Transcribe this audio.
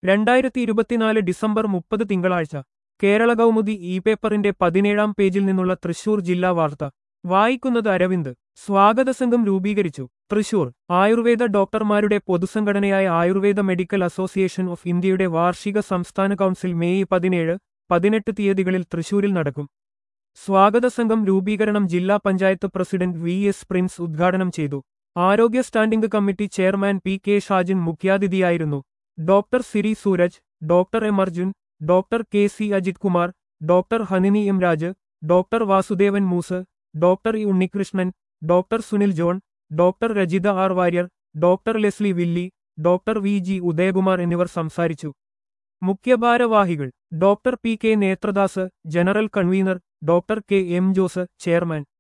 രണ്ടായിരത്തി ഇരുപത്തിനാല് ഡിസംബർ മുപ്പത് തിങ്കളാഴ്ച കേരള കൗമുദി ഇ പേപ്പറിന്റെ പതിനേഴാം പേജിൽ നിന്നുള്ള തൃശൂർ ജില്ലാ വാർത്ത വായിക്കുന്നത് അരവിന്ദ് സ്വാഗത സംഘം രൂപീകരിച്ചു തൃശൂർ ആയുർവേദ ഡോക്ടർമാരുടെ പൊതുസംഘടനയായ ആയുർവേദ മെഡിക്കൽ അസോസിയേഷൻ ഓഫ് ഇന്ത്യയുടെ വാർഷിക സംസ്ഥാന കൗൺസിൽ മെയ് പതിനേഴ് പതിനെട്ട് തീയതികളിൽ തൃശൂരിൽ നടക്കും സ്വാഗത സംഘം രൂപീകരണം ജില്ലാ panchayat president V S Prince ഉദ്ഘാടനം ചെയ്തു ആരോഗ്യ standing committee chairman P K Shajin മുഖ്യാതിഥിയായിരുന്നു doctor Siri Sooraj doctor M Arjun doctor K C Ajith Kumar doctor Hanini M Raj doctor Vasudevan Moos doctor E Unnikrishnan doctor Sunil John doctor Rajitha R Warrier doctor Leslie Willy doctor V G Udayakumar എന്നിവർ സംസാരിച്ചു മുഖ്യഭാരവാഹികൾ doctor P K Nethradas general convener doctor K M Jose chairman